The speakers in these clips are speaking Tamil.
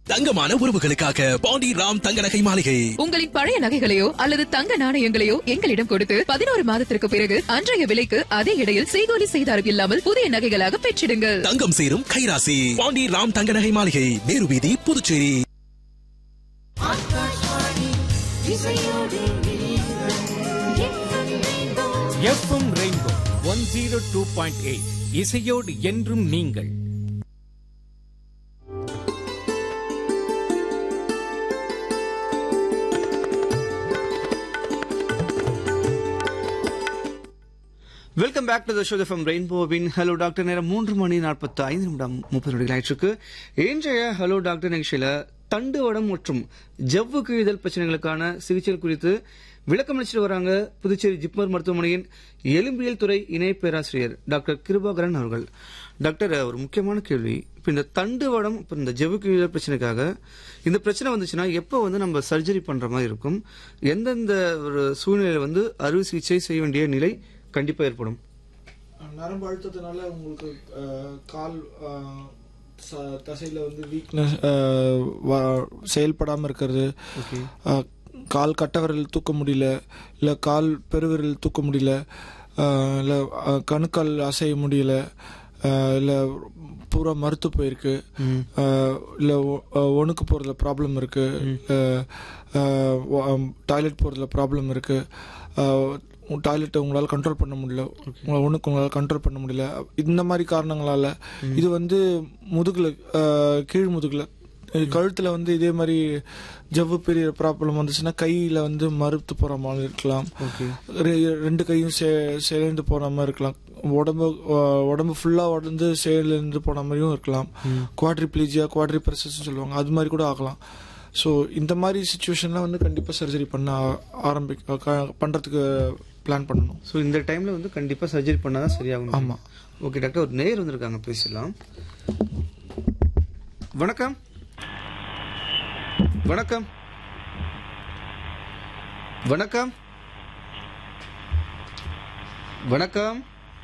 தங்கமான உறவுகளுக்காக பாண்டி ராம் தங்க நகை மாளிகை உங்களின் பழைய நகைகளையோ அல்லது தங்க நாணயங்களையோ எங்களிடம் கொடுத்து பதினோரு மாதத்திற்கு பிறகு அன்றைய விலைக்கு அதே இடையில் செய்கூலி செய்தாரம் இல்லாமல் புதிய நகைகளாக பெற்றிடுங்கள் தங்கம் சேரும் கைராசி பாண்டி ராம் தங்க நகை மாளிகை நேரு வீதி Puducherry FM rainbow one zero two point eight இசையோடு என்றும் நீங்கள் welcome back to the show from ரெயின்போவின் ஹலோ டாக்டர் நேரம் மூன்று மணி நாற்பத்தி ஐந்து நிமிடம் முப்பது நொடிகள் ஆயிற்றுக்கு இன்றைய ஹலோ டாக்டர் நிகழ்ச்சியில தண்டுவடம் மற்றும் ஜவ்வு கிழிதல் பிரச்சனைகளுக்கான சிகிச்சை குறித்து விளக்கம் அளிச்சுட்டு வராங்க புதுச்சேரி ஜிப்மர் மருத்துவமனையின் எலும்பியல் துறை இணை பேராசிரியர் டாக்டர் கிருபாகரன் அவர்கள் டாக்டர் ஒரு முக்கியமான கேள்வி இப்போ இந்த தண்டுவடம் இப்போ இந்த ஜவ்வு கிழிதல் பிரச்சனைக்காக இந்த பிரச்சனை வந்துச்சுன்னா எப்போ வந்து நம்ம சர்ஜரி பண்ற மாதிரி இருக்கும் எந்தெந்த ஒரு சூழ்நிலையில வந்து அறுவை சிகிச்சை செய்ய வேண்டிய நிலை கண்டிப்பா ஏற்படும் நரம்பு அழுத்தத்தினால உங்களுக்கு அஹ், கால் அஹ், ச- தசையில வந்து வீக்னஸ் செயல்படாம இருக்கிறது அஹ், கால் கட்டவிரல் தூக்க முடியல இல்ல கால் பெருவிரல் தூக்க முடியல அஹ், இல்ல அஹ், கணுக்கால் அசைய முடியல அஹ், இல்ல பூரா மறுத்து போயிருக்கு அஹ், இல்ல ஒ- அஹ், ஒணுக்கு போறதுல ப்ராப்ளம் இருக்கு டாய்லெட் போறதுல ப்ராப்ளம் இருக்கு டாய்லெட்டை உங்களால் கண்ட்ரோல் பண்ண முடியல உங்களை ஒன்றுக்கு உங்களால் கண்ட்ரோல் பண்ண முடியல இந்த மாதிரி காரணங்களால இது வந்து முதுகுல அஹ், கீழ் முதுகுல அஹ், கழுத்துல வந்து இதே மாதிரி ஜவ்வு பெரிய ப்ராப்ளம் வந்துச்சுன்னா கையில வந்து மறுத்து போற மாதிரி இருக்கலாம் ரெ- ரெண்டு கையும் சே- சேர்ந்து போற மாதிரி இருக்கலாம் உடம்பு அஹ், உடம்பு ஃபுல்லா உடந்து சேர்ந்து போன மாதிரியும் இருக்கலாம் குவாட்ரிப்ளீஜியா குவாட்ரிபர்சஸ் சொல்லுவாங்க அது மாதிரி கூட ஆகலாம் ஸோ இந்த மாதிரி சுச்சுவேஷன்லாம் வந்து கண்டிப்பாக சர்ஜரி பண்ண ஆ- ஆரம்பி க- பண்றதுக்கு பிளான் பண்ணணும் ஸோ இந்த டைம்ல வந்து கண்டிப்பா சர்ஜரி பண்ணாதான் சரியாகும் ஆமா. ஓகே டாக்டர் ஒரு நேர் வந்திருக்காங்க பேசலாம் வணக்கம் வணக்கம் வணக்கம் வணக்கம்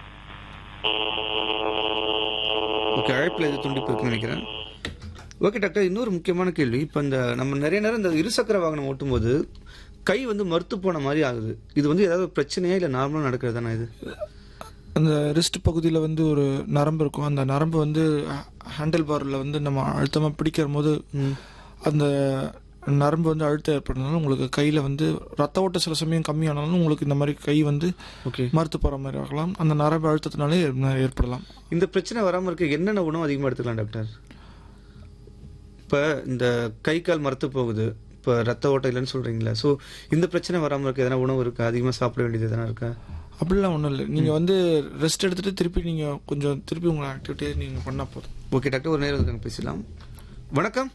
ஓகே அழைப்பில் எது துண்டிப்பு இருக்குன்னு நினைக்கிறேன் ஓகே டாக்டர் இன்னொரு முக்கியமான கேள்வி இப்போ இந்த நம்ம நிறைய நேரம் இந்த இருசக்கர வாகனம் ஓட்டும்போது கை வந்து மறுத்து போன மாதிரி ஆகுது இது வந்து ஏதாவது பிரச்சனையா இல்லை நார்மலாக நடக்கிறதானா இது அந்த ரிஸ்ட் பகுதியில் வந்து ஒரு நரம்பு இருக்கும் அந்த நரம்பு வந்து ஹேண்டில் பாரில் வந்து நம்ம அழுத்தமாக பிடிக்கிற போது அந்த நரம்பு வந்து அழுத்தம் ஏற்படுறதுனால உங்களுக்கு கையில் வந்து ரத்த ஓட்ட சில சமயம் கம்மியானாலும் உங்களுக்கு இந்த மாதிரி கை வந்து ஓகே மறுத்து போகிற மாதிரி ஆகலாம் அந்த நரம்பு அழுத்தத்தினாலே ஏற்படலாம் இந்த பிரச்சனை வராமல் இருக்க என்னென்ன உணவு அதிகமாக எடுத்துக்கலாம் டாக்டர் இப்போ இந்த கை கால் மரத்து போகுது இப்போ ரத்த ஓட்டம் இல்லைன்னு சொல்றீங்களா ஸோ இந்த பிரச்சனை வராமல் இருக்க எதனா உணவு இருக்கா அதிகமாக சாப்பிட வேண்டியது எதனா இருக்கா அப்படிலாம் ஒன்றும் இல்லை நீங்கள் வந்து ரெஸ்ட் எடுத்துட்டு திருப்பி நீங்கள் கொஞ்சம் திருப்பி உங்களை ஆக்டிவிட்டியை நீங்கள் பண்ணால் போதும் ஓகே டாக்டர் ஒரு நேரம் இருக்காங்க பேசலாம் வணக்கம்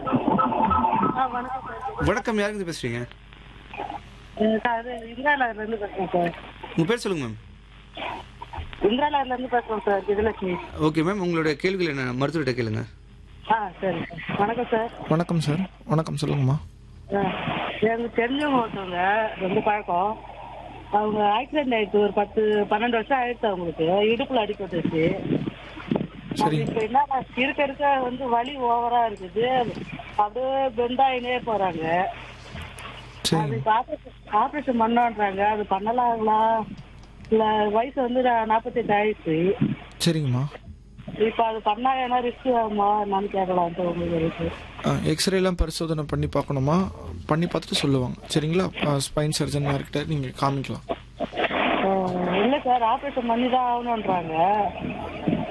வணக்கம் யாருக்கு பேசுறீங்க சார் இந்திரா நகர்ல இருந்து பேசுறேன் சார் உங்க பேர் சொல்லுங்க மேம் இந்திரா நகர்ல இருந்து பேசுறோம் சார் விஜயலட்சுமி ஓகே மேம் உங்களுடைய கேள்விகள் என்ன மருத்துவர்கிட்ட கேளுங்க ஆ சரி சார் வணக்கம் சார் வணக்கம் சார் வணக்கம் சொல்லுங்கம்மா ஆ, எனக்கு தெரிஞ்சவங்க ஒருத்தவங்க ரொம்ப பழக்கம் அவங்க ஆக்சிடென்ட் ஆயிடுச்சு ஒரு பத்து பன்னெண்டு வருஷம் ஆயிடுச்சு அவங்களுக்கு இடுப்புல அடிபட்டுச்சு சரி இப்ப என்ன இருக்க இருக்க வந்து வலி ஓவரா இருக்குது அப்படியே பெண்டாயினே போறாங்க சரி அதுக்கு ஆபரேஷன் ஆபரேஷன் பண்ணோன்றாங்க அது பண்ணலாங்களா இல்ல வயசு வந்து நாற்பத்தெட்டு ஆயிடுச்சு சரிங்கம்மா இப்ப அது பண்ணா ஏன்னா ரிஸ்க் ஆகுமா என்னன்னு கேட்கலாம் உங்களுக்கு எக்ஸ்ரேலாம் பரிசோதனை பண்ணி பார்க்கணுமா பண்ணி பார்த்துட்டு சொல்லுவாங்க சரிங்களா ஸ்பைன் சர்ஜன் யார்கிட்ட நீங்கள் காமிக்கலாம் ஆஹ் இல்ல சார் ஆபரேஷன் பண்ணி தான் ஆகணுன்றாங்க